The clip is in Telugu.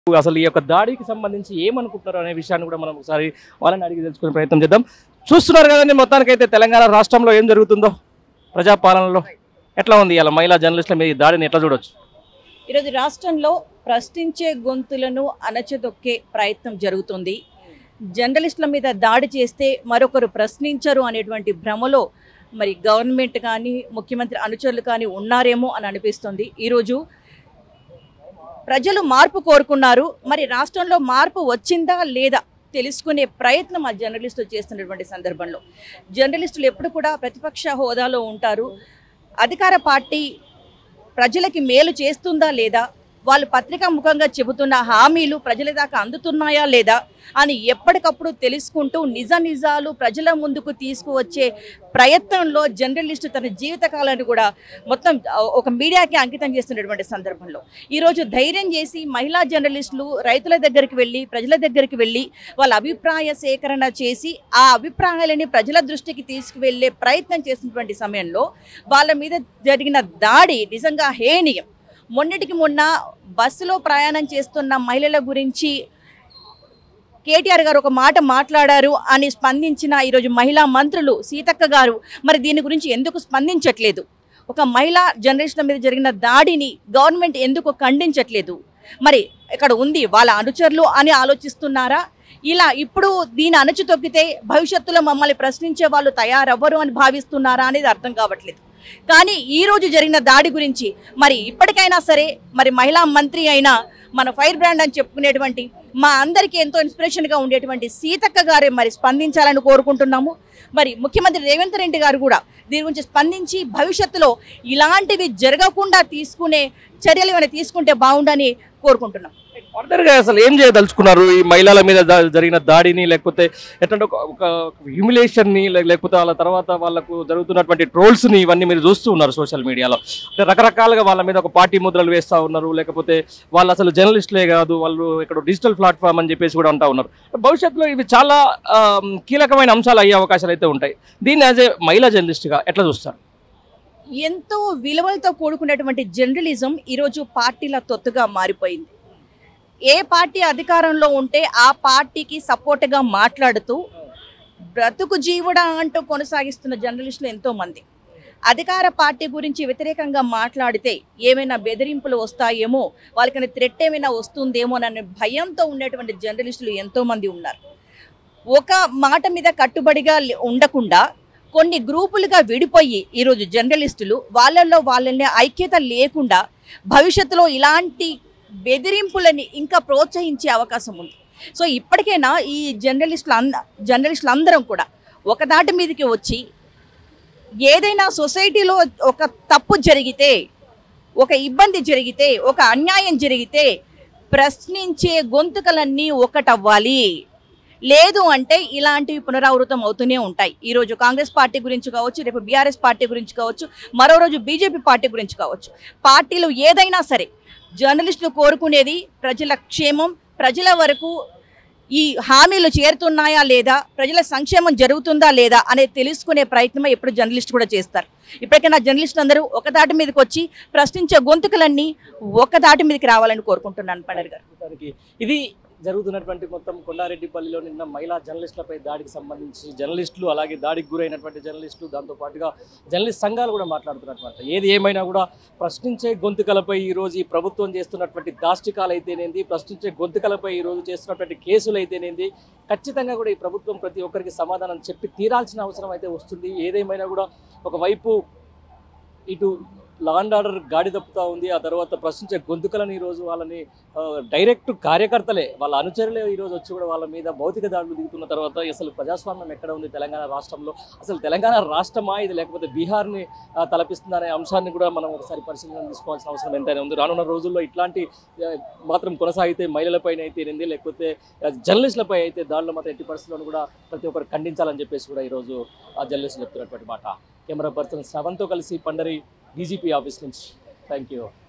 అసలు ఈ యొక్క దాడికి సంబంధించి ఏమనుకుంటున్నారు అనే విషయాన్ని కూడా మనం ఒకసారి వాళ్ళని అడిగి తెలుసుకునే ప్రయత్నం చేద్దాం చూస్తున్నారు కదండి మొత్తానికైతే తెలంగాణ రాష్ట్రంలో ఏం జరుగుతుందో ప్రజాపాలనలో ఎట్లా ఉంది ఇలా మహిళా జర్నలిస్టుల మీద ఈ దాడిని ఎట్లా చూడొచ్చు ఈరోజు రాష్ట్రంలో ప్రశ్నించే గొంతులను అణచదొక్కే ప్రయత్నం జరుగుతుంది జర్నలిస్టుల మీద దాడి చేస్తే మరొకరు ప్రశ్నించరు అనేటువంటి భ్రమలో మరి గవర్నమెంట్ కానీ ముఖ్యమంత్రి అనుచరులు కానీ ఉన్నారేమో అని అనిపిస్తుంది ఈరోజు ప్రజలు మార్పు కోరుకున్నారు మరి రాష్ట్రంలో మార్పు వచ్చిందా లేదా తెలుసుకునే ప్రయత్నం ఆ జర్నలిస్టులు చేస్తున్నటువంటి సందర్భంలో జర్నలిస్టులు ఎప్పుడు కూడా ప్రతిపక్ష హోదాలో ఉంటారు అధికార పార్టీ ప్రజలకి మేలు చేస్తుందా లేదా వాళ్ళు పత్రికా ముఖంగా చెబుతున్న హామీలు ప్రజల దాకా అందుతున్నాయా లేదా అని ఎప్పటికప్పుడు తెలుసుకుంటూ నిజ నిజాలు ప్రజల ముందుకు తీసుకువచ్చే ప్రయత్నంలో జర్నలిస్టు తన జీవితకాలాన్ని కూడా మొత్తం ఆ, ఒక మీడియాకి అంకితం చేస్తున్నటువంటి సందర్భంలో ఈరోజు ధైర్యం చేసి మహిళా జర్నలిస్టులు రైతుల దగ్గరికి వెళ్ళి ప్రజల దగ్గరికి వెళ్ళి వాళ్ళ అభిప్రాయ సేకరణ చేసి ఆ అభిప్రాయాలని ప్రజల దృష్టికి తీసుకువెళ్ళే ప్రయత్నం చేసినటువంటి సమయంలో వాళ్ళ మీద జరిగిన దాడి నిజంగా హేనీయం మొన్నటికి మొన్న బస్సులో ప్రయాణం చేస్తున్న మహిళల గురించి కేటీఆర్ గారు ఒక మాట మాట్లాడారు అని స్పందించిన ఈరోజు మహిళా మంత్రులు సీతక్క గారు మరి దీని గురించి ఎందుకు స్పందించట్లేదు ఒక మహిళా జర్నలిస్టుల మీద జరిగిన దాడిని గవర్నమెంట్ ఎందుకు ఖండించట్లేదు మరి ఇక్కడ ఉంది వాళ్ళ అనుచరులు అని ఆలోచిస్తున్నారా ఇలా ఇప్పుడు దీని అణచి తొక్కితే భవిష్యత్తులో మమ్మల్ని ప్రశ్నించే వాళ్ళు తయారవ్వరు అని భావిస్తున్నారా అనేది అర్థం కావట్లేదు కానీ ఈ రోజు జరిగిన దాడి గురించి మరి ఇప్పటికైనా సరే మరి మహిళా మంత్రి అయిన మన ఫైర్ బ్రాండ్ అని చెప్పుకునేటువంటి మా అందరికీ ఎంతో ఇన్స్పిరేషన్గా ఉండేటువంటి సీతక్క గారే మరి స్పందించాలని కోరుకుంటున్నాము మరి ముఖ్యమంత్రి రేవంత్ రెడ్డి గారు కూడా దీని గురించి స్పందించి భవిష్యత్తులో ఇలాంటివి జరగకుండా తీసుకునే చర్యలు ఏమైనా తీసుకుంటే బాగుండని కోరుకుంటున్నాం ఫర్దర్ గా అసలు ఏం చేయదలుచుకున్నారు ఈ మహిళల మీద దా- జరిగిన దాడిని లేకపోతే ఎట్లంటే ఒక ఒక హ్యూమిలేషన్ ని లే- లేకపోతే వాళ్ళ తర్వాత వాళ్ళకు జరుగుతున్నటువంటి ట్రోల్స్ ని ఇవన్నీ మీరు చూస్తూ ఉన్నారు సోషల్ మీడియాలో అంటే రకరకాలుగా వాళ్ళ మీద ఒక పార్టీ ముద్రలు వేస్తా ఉన్నారు లేకపోతే వాళ్ళు అసలు జర్నలిస్టులే కాదు వాళ్ళు ఇక్కడ డిజిటల్ ప్లాట్ఫామ్ అని చెప్పేసి కూడా అంటా ఉన్నారు భవిష్యత్తులో ఇవి చాలా ఆమ్, కీలకమైన అంశాలు అయ్యే అవకాశాలు అయితే ఉంటాయి దీన్ని యాజ్ ఏ మహిళా జర్నలిస్ట్ గా ఎట్లా చూస్తారు ఎంతో విలువలతో కూడుకున్నటువంటి జర్నలిజం ఈరోజు పార్టీల తొత్తుగా మారిపోయింది ఏ పార్టీ అధికారంలో ఉంటే ఆ పార్టీకి సపోర్ట్గా మాట్లాడుతూ బ్రతుకు జీవుడా అంటూ కొనసాగిస్తున్న జర్నలిస్టులు ఎంతో మంది అధికార పార్టీ గురించి వ్యతిరేకంగా మాట్లాడితే ఏమైనా బెదిరింపులు వస్తాయేమో వాళ్ళకి థ్రెట్ ఏమైనా వస్తుందేమో అనే భయంతో ఉండేటువంటి జర్నలిస్టులు ఎంతో మంది ఉన్నారు ఒక మాట మీద కట్టుబడిగా లే- ఉండకుండా కొన్ని గ్రూపులుగా విడిపోయి ఈరోజు జర్నలిస్టులు వాళ్ళల్లో వాళ్ళని ఐక్యత లేకుండా భవిష్యత్తులో ఇలాంటి బెదిరింపులని ఇంకా ప్రోత్సహించే అవకాశం ఉంది సో ఇప్పటికైనా ఈ జర్నలిస్టులు అంద జర్నలిస్టులు అందరం కూడా ఒక దాటి మీదకి వచ్చి ఏదైనా సొసైటీలో ఒక తప్పు జరిగితే ఒక ఇబ్బంది జరిగితే ఒక అన్యాయం జరిగితే ప్రశ్నించే గొంతుకలన్నీ ఒకటవ్వాలి లేదు అంటే ఇలాంటివి పునరావృతం అవుతూనే ఉంటాయి ఈరోజు కాంగ్రెస్ పార్టీ గురించి కావచ్చు రేపు బీఆర్ఎస్ పార్టీ గురించి కావచ్చు మరో రోజు బీజేపీ పార్టీ గురించి కావచ్చు పార్టీలు ఏదైనా సరే జర్నలిస్టులు కోరుకునేది ప్రజల క్షేమం ప్రజల వరకు ఈ హామీలు చేరుతున్నాయా లేదా ప్రజల సంక్షేమం జరుగుతుందా లేదా అనేది తెలుసుకునే ప్రయత్నమే ఎప్పుడు జర్నలిస్ట్ కూడా చేస్తారు ఇప్పటికైనా జర్నలిస్టులు అందరూ ఒక దాటి మీదకి వచ్చి ప్రశ్నించే గొంతుకలన్నీ ఒక దాటి మీదకి రావాలని కోరుకుంటున్నాను పండర్ గారు మొత్తానికి ఇది జరుగుతున్నటువంటి మొత్తం కొండారెడ్డిపల్లిలో నిన్న మహిళా జర్నలిస్టులపై దాడికి సంబంధించి జర్నలిస్టులు అలాగే దాడికి గురైనటువంటి జర్నలిస్టులు దాంతో పాటుగా జర్నలిస్ట్ సంఘాలు కూడా మాట్లాడుతున్నటువంటి ఏది ఏమైనా కూడా ప్రశ్నించే గొంతుకలపై ఈ రోజు ఈ ప్రభుత్వం చేస్తున్నటువంటి దాష్టికాలు అయితేనేంది ప్రశ్నించే గొంతుకలపై ఈ రోజు చేస్తున్నటువంటి కేసులు అయితేనేంది ఖచ్చితంగా కూడా ఈ ప్రభుత్వం ప్రతి ఒక్కరికి సమాధానం చెప్పి తీరాల్సిన అవసరం అయితే వస్తుంది ఏదేమైనా కూడా ఒకవైపు ఇటు లా అండ్ ఆర్డర్ గాడి తప్పుతా ఉంది ఆ తర్వాత ప్రశ్నించే గొంతుకలను ఈరోజు వాళ్ళని ఆ, డైరెక్ట్ కార్యకర్తలే వాళ్ళ అనుచరులే ఈరోజు వచ్చి కూడా వాళ్ళ మీద భౌతిక దాడులు దిగుతున్న తర్వాత అసలు ప్రజాస్వామ్యం ఎక్కడ ఉంది తెలంగాణ రాష్ట్రంలో అసలు తెలంగాణ రాష్ట్రమా ఇది లేకపోతే బీహార్ని ఆ, తలపిస్తుందనే అంశాన్ని కూడా మనం ఒకసారి పరిశీలన తీసుకోవాల్సిన అవసరం ఎంతైనా ఉంది రానున్న రోజుల్లో ఇట్లాంటి ఆ, మాత్రం కొనసాగితే మహిళలపైన అయితేనేది లేకపోతే ఆ, జర్నలిస్టులపై అయితే దాడులు మాత్రం ఎట్టి పరిస్థితుల్లో కూడా ప్రతి ఒక్కరు ఖండించాలని చెప్పేసి కూడా ఈరోజు ఆ జర్నలిస్టులు చెప్తున్నటువంటి మాట కెమెరా పర్సన్ శ్రవంతో కలిసి పండరి డీజీపీ ఆఫీస్ నుంచి థ్యాంక్ యూ